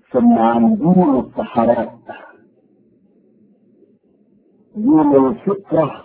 ثم عن دين الصحراء دين الفطرة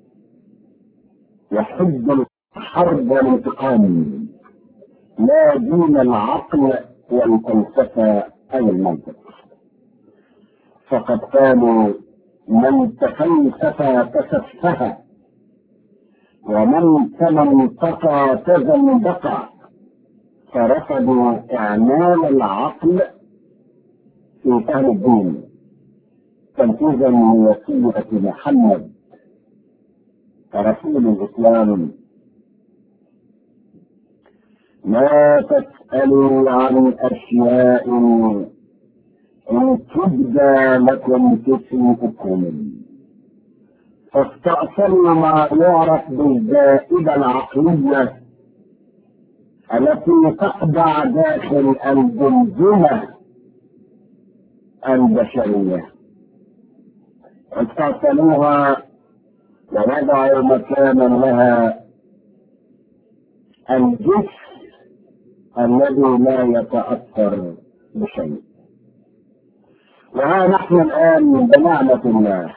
وحب الحرب والانتقام لا دين العقل والفلسفة أو المنطق فقد قالوا من تفلسف تسفه ومن تمنطق تزندق فرفضوا اعمال العقل في فهم الدين تنفيذا لوصية محمد رسول الإسلام لا تسألوا عن أشياء إن تبدى لكم تسوءكم فاستأصلوا ما يعرف بالزائدة العقلية التي تخضع داخل الجمجمة البشرية استأصلوها ووضعوا مكانا لها الجسم الذي لا يتأثر بشيء وها نحن الآن بنعمة الله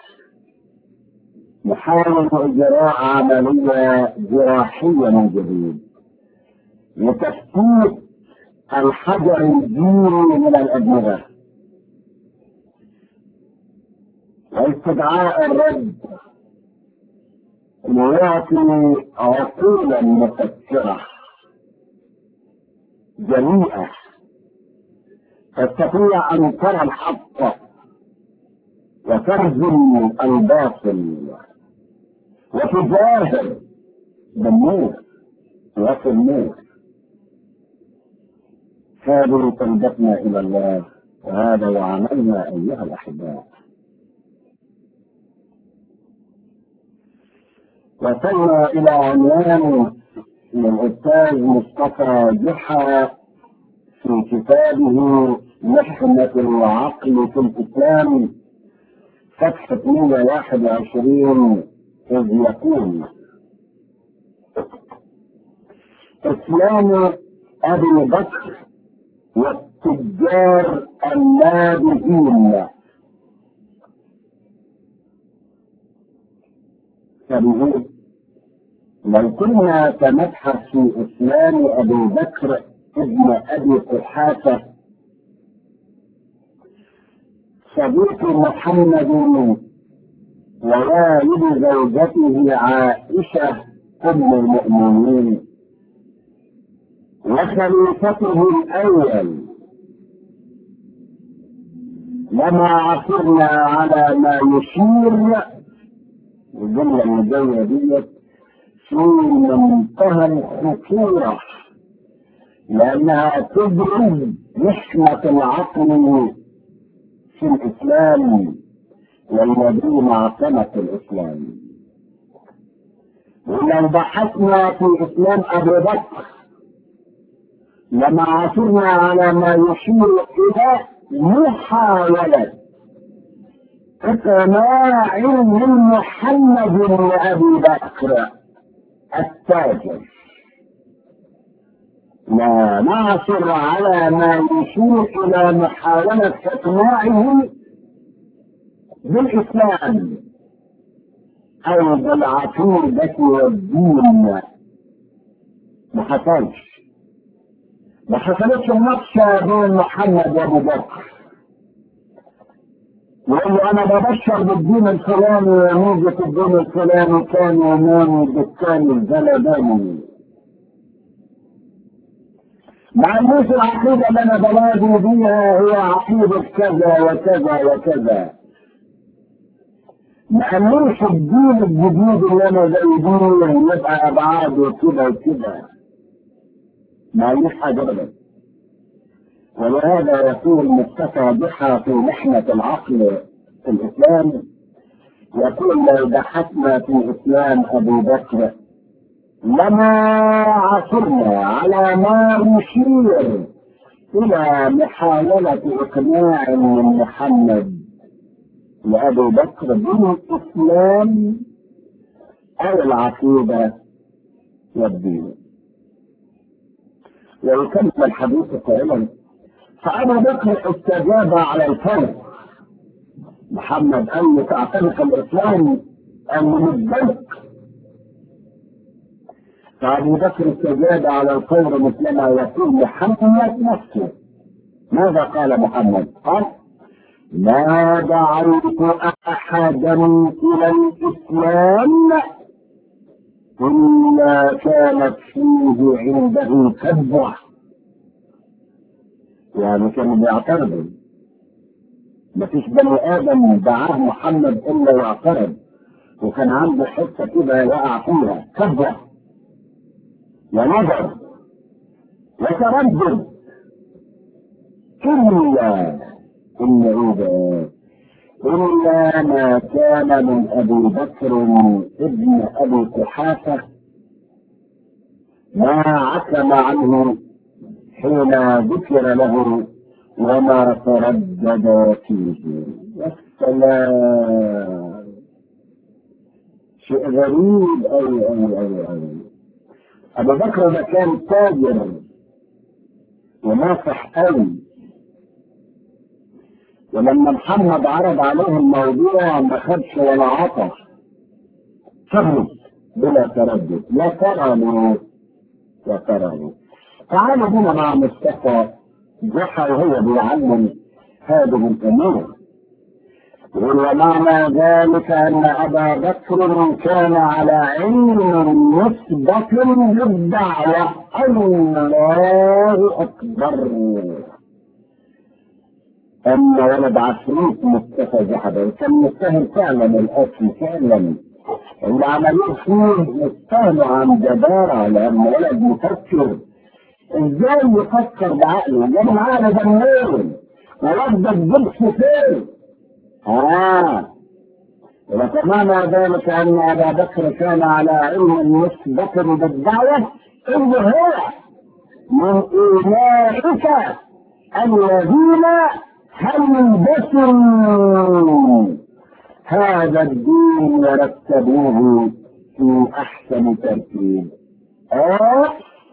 نحاول إجراء عملية جراحية من جديد لتفتيت الحجر الديني من الأدمغة واستدعاء الرد ليعطي عقولا مفكرة جريئة تستطيع أن ترى الحق وترجم الباطل وتجاهر بالنور وفي النور هذه طلبتنا إلى الله وهذا وعملنا أيها الأحباء وصلنا إلى عنوان للأستاذ مصطفى جحا في كتابه محنة العقل في الإسلام صفحة 121 إذ يقول إسلام أبي بكر والتجار النابهين فبيقول لو كنا سنبحث في اسلام ابي بكر ابن ابي قحافه صديق محمد ووالد زوجته عائشه ام المؤمنين وخليفته الاول لما عثرنا على ما يشير الجمله المجايه ديت في منتهى الخطورة لأنها تبرز نحمة العقل في الإسلام والذي معتمة الإسلام ولو بحثنا في إسلام أبي بكر لما عثرنا على ما يشير إلى محاولة إقناع من محمد لأبي بكر التاجر لا نعثر على ما يشير إلى محاولة إقناعه بالإسلام أو بالعقيدة والدين ما حصلش ما حصلتش المناقشة بين محمد وأبو بكر يقول له انا ببشر بالدين الفلاني وموجة الدين الفلاني كان ينام دكان الزلباني مع الناس العقيدة اللي انا بنادي بيها هي عقيدة كذا وكذا وكذا ما قالوش الدين الجديد اللي انا زي دين يبقى ابعاده كده وكده ما قالوش حاجة ابدا ولهذا يقول مصطفى ضحى في محنة العقل في الإسلام يقول لو بحثنا في إسلام أبي بكر لما عثرنا على ما يشير إلى محاولة إقناع من محمد لأبي بكر بالإسلام أو العقيدة والدين ويكمل الحديث قائلا فأبو بكر استجاب على الفور محمد قال له تعتنق الإسلام أم البنك فأبو بكر استجاب على الفور مثلما يقول محمد نفسه ماذا قال محمد؟ قال ما دعوت أحدا إلى الإسلام إلا كانت فيه عنده كبوة يعني كان بيعترض مفيش بني آدم دعاه محمد إلا يعترض وكان عنده حتة كده يقع فيها كبوة ونظر وتردد إلا إن إذا إلا ما كان من أبي بكر ابن أبي قحافة ما عتم عنه حين ذكر له وما تردد فيه والسلام شيء غريب أوي أوي أوي أوي أبو بكر ده كان تاجر وناصح أوي ولما محمد عرض عليه الموضوع ما خدش ولا عطى فهمت بلا تردد لا ترى له لا ترى له تعالوا بنا مع مصطفى جحا وهو بيعلم هذه الامور يقول ومعنى ذلك ان ابا بكر كان على علم مسبق بالدعوه الله اكبر أما ولد عفريت مصطفى جحدا كان مستاهل فعلا الأكل فعلا العملية فيه مستاهل عن جدارة لأن ولد مفكر إزاي يفكر بعقله؟ ده من عقل ده منين؟ ولد الجبس فين؟ آه وكمان ذلك أن أبا بكر كان على علم مسبق بالدعوة إن هو من أولئك الذين هلبسوا هذا الدين ورتبوه في احسن ترتيب اه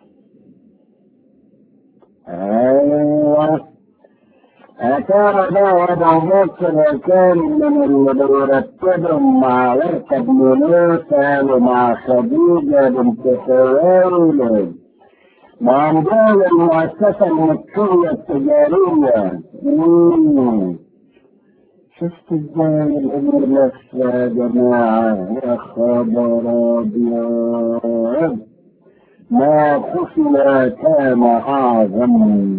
ايوه أكان داود بكر كان من اللي بيرتبهم مع ورقة بن موسى ومع خديجة بنت خويلد موضوع المؤسسة المكية التجارية شفت ازاي الامور ماشية يا جماعة يا خبر ابيض ما خفي كان اعظم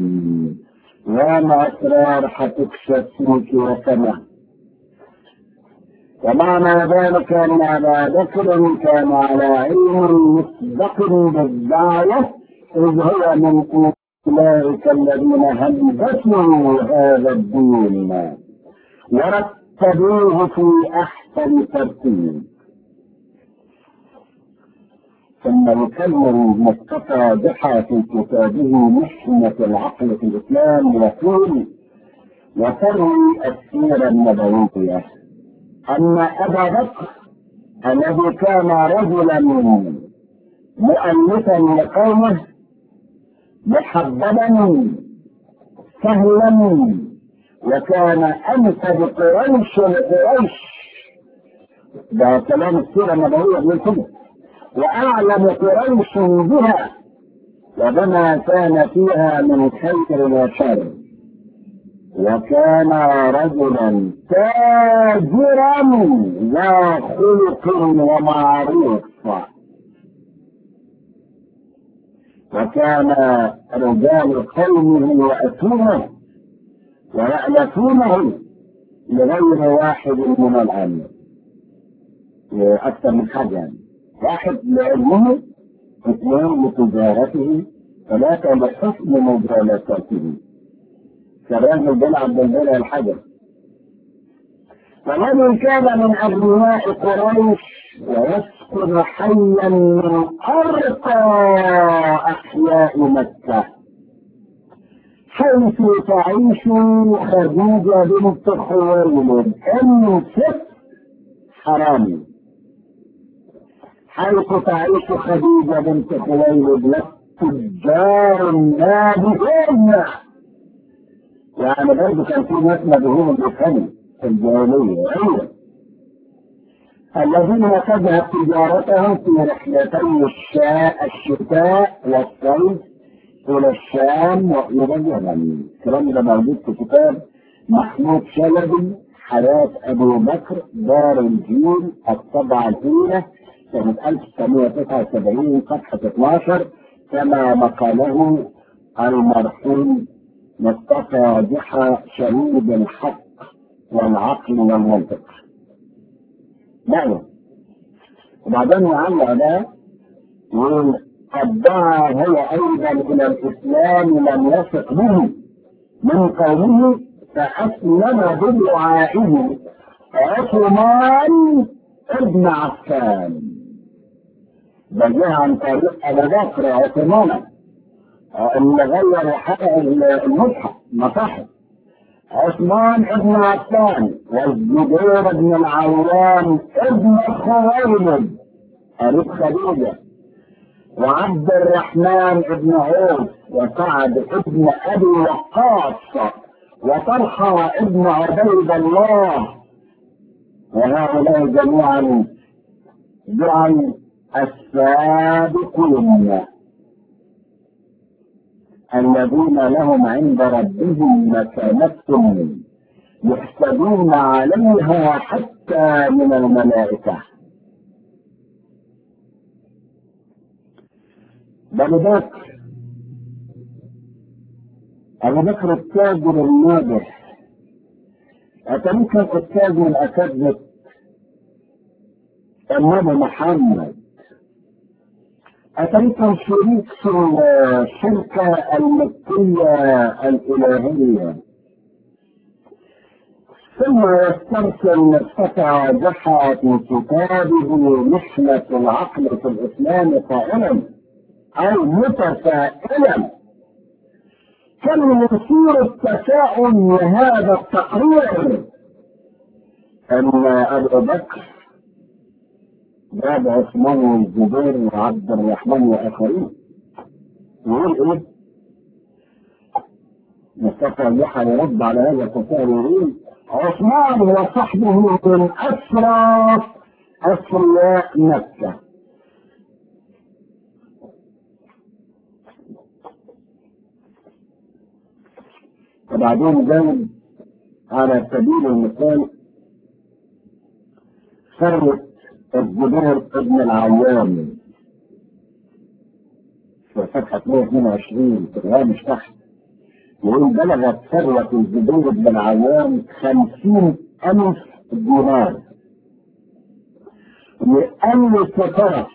وما اسرار حتكشف فيك وكما ومعنى ذلك ان ابا بكر كان على علم مسبق بالدعوه إذ هو من أولئك الذين هلبسوا هذا الدين ورتبوه في أحسن ترتيب ثم يكمل مصطفى ضحى في كتابه محنة العقل في الإسلام يقول وتروي السيرة النبوية أن أبا بكر الذي كان رجلا مؤلفا لقومه محببا سهلا وكان انسب قريش لقريش ده كلام السيره النبويه من كده واعلم قريش بها وبما كان فيها من خير وشر وكان رجلا تاجرا ذا خلق ومعروف وكان رجال قومه يأتونه ويألفونه لغير واحد من العلم أكثر من حاجة واحد لعلمه اثنين لتجارته ثلاثة لحسن مجالساته كراجل بيلعب بالبلع الحجر فمن كان من أغنياء قريش ويسكن حيا من أرقى أحياء مكة حيث تعيش خديجة بنت خويلد أنفس حرام حيث تعيش خديجة بنت خويلد للتجار النابهين يعني برضه كان في ناس مدهون بالفن في الجاهلية أيوة الذين وجهت تجارتهم في رحلتي الشاء الشتاء والصيف إلى الشام وإلى اليمن الكلام ده موجود في كتاب محمود شلبي حياة أبو بكر دار الجيل الطبعة الأولى سنة 1979 صفحة 12 كما نقله المرحوم مصطفى ضحى شهيد الحق والعقل والمنطق. نعم. وبعدين يعلق ده يقول قد دعا هو ايضا الى الاسلام لم يثق به من قومه فاسلم بدعائه عثمان ابن عفان ده جه عن طريق ابو بكر عثمان اللي غير حق المصحف مصاحف عثمان ابن عفان والزبير بن العوام ابن خويلد قريب خديجه وعبد الرحمن بن عوف وسعد بن ابي وقاص وطلحه بن عبيد الله وهؤلاء جميعا جعل السابقون الذين لهم عند ربهم مكانة يحسدون عليها حتى من الملائكة بني بكر أبو بكر التاجر الناجح أتمكن التاجر الأكذب النبي محمد أتمكن شريك في الشركة المكية الإلهية ثم يسترسل نفسه جحا في كتابه محنة العقل في الإسلام قائلا أو متفائلا كم يثير التفاؤل لهذا التقرير أن أبو بكر جاب عثمان والزبير وعبد الرحمن وآخرين يقول إيه؟ مصطفى اللحى يرد على هذا التساؤل يقول عثمان وصحبه من أسرى أسرى مكة وبعدين جاوب على سبيل المثال ثروة الزبير ابن العوام في صفحة 122 في الهامش تحت يقول بلغت ثروة الزبير بن العوام خمسين ألف دينار لألف فرس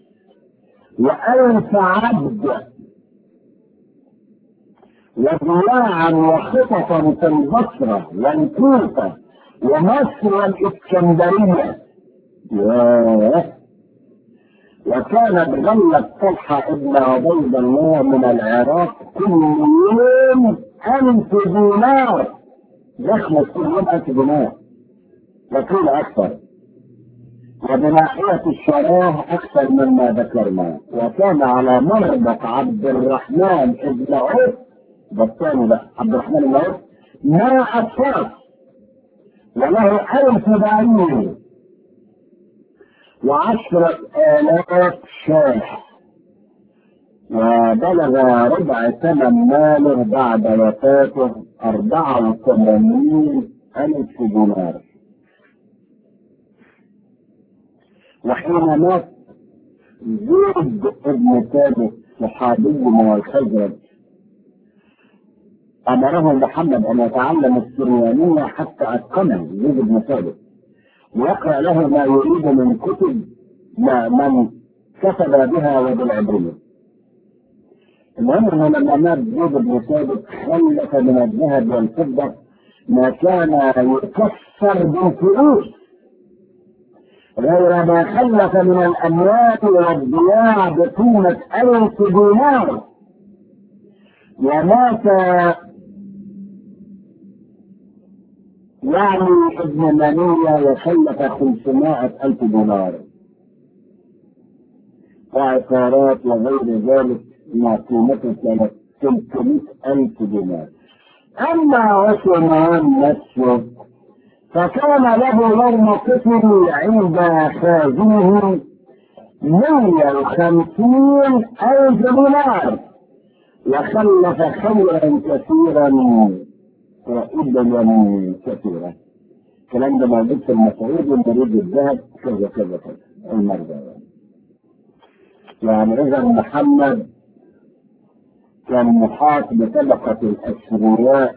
وألف عبد وذراعا وخططا في البصرة والكوفة ومصر والإسكندرية ياه وكانت غلة طلحة ابن عبيد الله من العراق كل يوم ألف دينار يخلص كل يوم ألف دينار وكيل أكثر وبناحية الشراه أكثر مما ذكرنا وكان على مربط عبد الرحمن ابن عوف ده الثاني ده عبد الرحمن بن عوف ما أطفال وله ألف بعير وعشرة آلاف شاه وبلغ ربع ثمن ماله بعد وفاته أربعة وثمانين ألف دينار وحين مات زيد بن ثابت صحابي من الخزرج أمره محمد أن يتعلم السريانية حتى أتقنه زيد بن ثابت ويقرأ له ما يريد من كتب ما من كتب بها وبالعبرية. المهم انه لما مات زيد بن ثابت خلف من الذهب والفضة ما كان يكسر بالفلوس غير ما خلف من الأموال والضياع بقيمة ألف دينار ومات يعني ابن منية وخلف 500 ألف دينار وعقارات وغير ذلك ما قيمته كانت 300 ألف دينار أما عثمان نفسه فكان له يوم قتل عند خازنه مية وخمسين ألف دولار وخلف خيرا كثيرا وإبلا كثيرا الكلام ده موجود في المسعود والمريض الذهب كذا كذا كذا المرضى يعني. يعني إذا محمد كان محاط بطبقة الأثرياء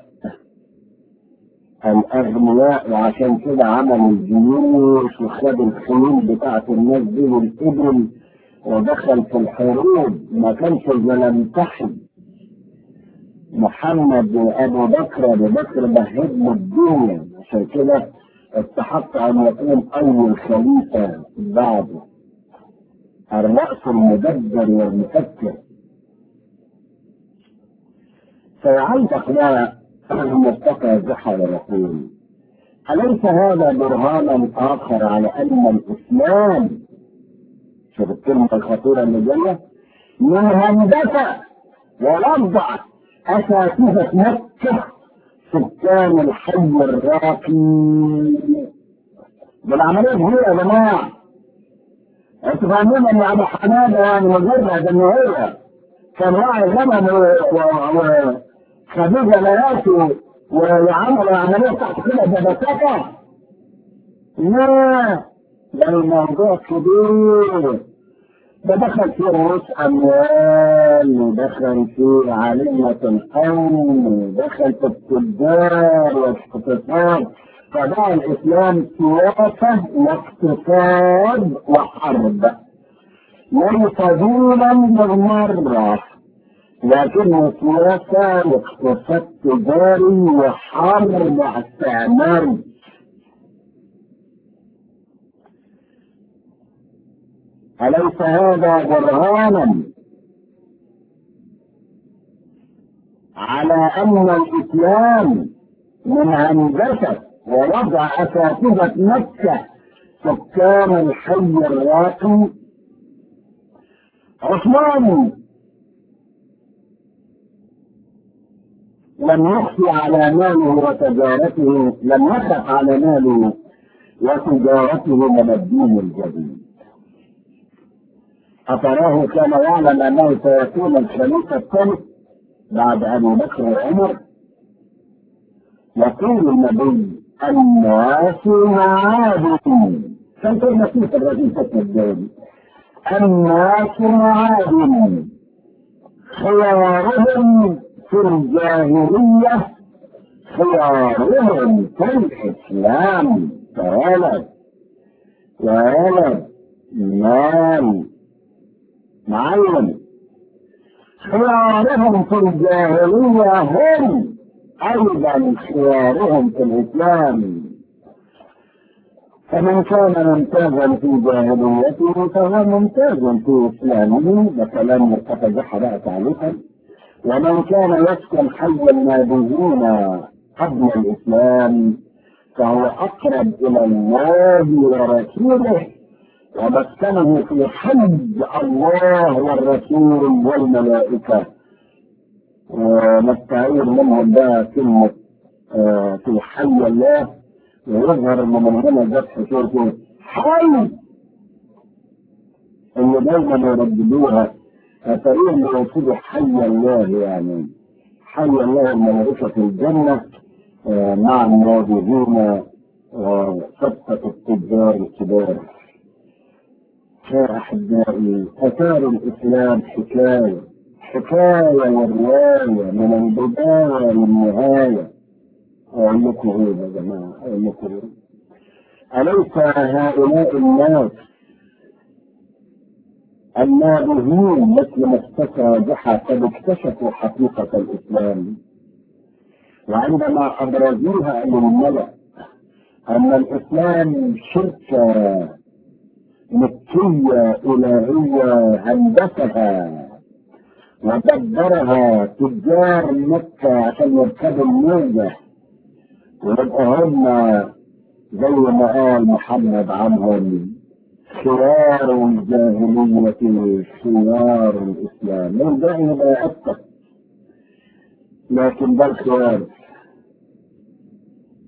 الأغنياء وعشان كده عمل الجيوش وخد الخيول بتاعت الناس دي والإبل ودخل في الحروب ما كانش يمتحن محمد أبو بكر أبو بكر بهد له الدنيا عشان كده استحق أن يكون أول خليفة بعده الرأس المدبر والمفكر فيعلق بقى مصطفى زحل يقول أليس هذا برهانا آخر على أن الإسلام شوف الكلمة الخطيرة اللي جاية من هندسة ولفظة أساتذة مكة سكان الحي الراقي بالعملية دي يا جماعة انتوا فاهمين ان ابو حماده يعني مجرد ان هو كان راعي غنم وخديجه لياته وعملوا عمليه تحت كده ببساطه لا ده الموضوع كبير ده دخل في رؤوس اموال ودخل في عالية القوم ودخل في التجار والاقتصاد فبقى الاسلام سياسة واقتصاد وحرب ليس دينا بالمرة لكنه سياسة واقتصاد تجاري وحرب استعماري أليس هذا برهانا على أن الإسلام من هندسة ووضع أساتذة مكة سكان الحي الراقي عثمان لم يخفي على ماله وتجارته لم يخف على ماله وتجارته من الدين الجديد أتراه كان يعلم أنه سيكون الخليفة الثالث بعد أبي بكر وعمر يقول النبي الناس معادن كان في نصيحة الرجل الدين الناس معادن خيارهم في الجاهلية خيارهم في الإسلام يا ولد يا ولد مال معلم خيارهم في الجاهلية هم أيضا خيارهم في الإسلام فمن كان ممتازا في جاهليته فهو ممتاز في إسلامه ده كلام مرتفع بقى تعليقا ومن كان يسكن حي النابذين قبل الإسلام فهو أقرب إلى الله ورسوله ومسكنه في حج الله والرسول والملائكة ونستعير منهم بقى كلمة آه في حي الله ويظهر ان من هنا جت في سورة حي اللي دايما يرددوها اتريهم يقصدوا حي الله يعني حي الله الملائكة في الجنة آه مع النابذين وصفقة التجار الكبار يا أحبائي آثار الإسلام حكاية حكاية ورواية من البداية للنهاية أقول لكم إيه يا جماعة أقول لكم إيه أليس هؤلاء الناس النابهين مثل ما استكى جحا قد اكتشفوا حقيقة الإسلام وعندما أبرزوها للملأ أن الإسلام شركة مكية إلهية هندسها ودبرها تجار مكة عشان يركبوا الموجة ويبقى هم زي ما قال محمد عنهم خيار الجاهلية خيار الإسلام من ده يبقى أكثر لكن ده الخيار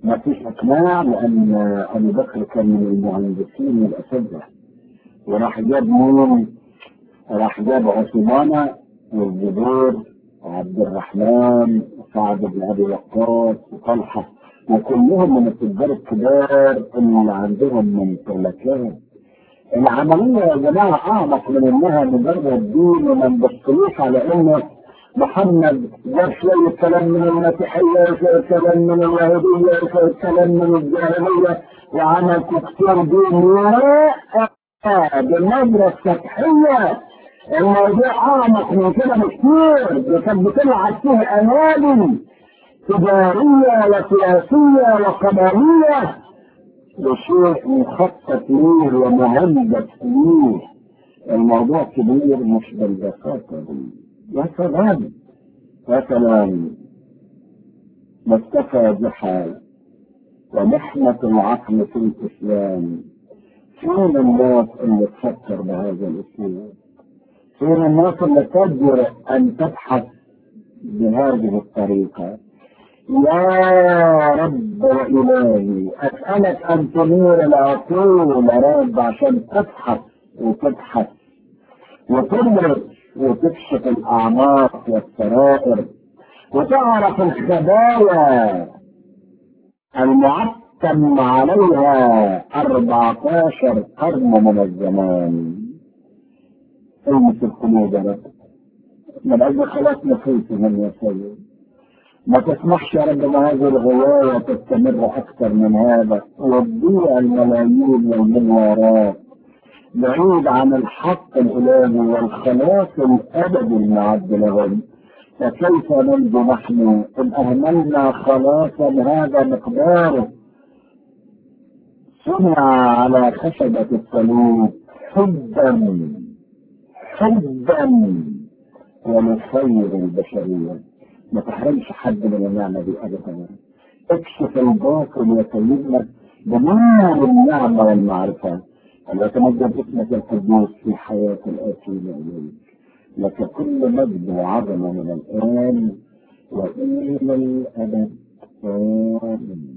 ما فيش اقناع لان ابو بكر كان من المهندسين والاساتذه وراح جاب مين؟ راح جاب عثمان والزبير وعبد الرحمن وسعد بن ابي وقاص وطلحه وكلهم من التجار الكبار اللي عندهم ممتلكات العمليه يا جماعه اعمق من انها مجرد دين وما نبصلوش على انه محمد جاب شوية كلام من المسيحية وشوية كلام من اليهودية وشوية كلام من الجاهلية وعمل تكتير دين لا بالنظرة السطحية الموضوع أعمق من كده بكتير دي كانت بتلعب فيه أنادي تجارية وسياسية وقبلية وشيء مخطط ليه ومهندس ليه الموضوع كبير مش بالبساطة دي يا سلام يا سلام مصطفى جحا ونحمة العقل في الإسلام فين الناس اللي تفكر بهذا الأسلوب؟ فين الناس اللي تقدر أن تبحث بهذه الطريقة؟ يا رب وإلهي أسألك أن تنير العقول يا رب عشان تبحث وتبحث وتدرس وتكشف الأعماق والسرائر وتعرف الخبايا المعتم عليها 14 قرن من الزمان المس القلوب يا رب من أجل خلاص نفوسهم يا سيد ما تسمحش يا رب بهذه الغواية تستمر أكثر من هذا وتضيع الملايين والمليارات بعيد عن الحق الإلهي والخلاص الأبدي المعد لهم فكيف ننجو نحن إن أهملنا خلاصا هذا مقداره صنع على خشبة الصليب حبا حبا ولخير البشرية ما تحرمش حد من النعمة دي أبدا اكشف الباطل يا سيدنا بنور النعمة والمعرفة أن يتمجد اسمك القدوس في حياة الآتين إليك لك كل مجد وعظمة من الآن وإلى الأبد آمين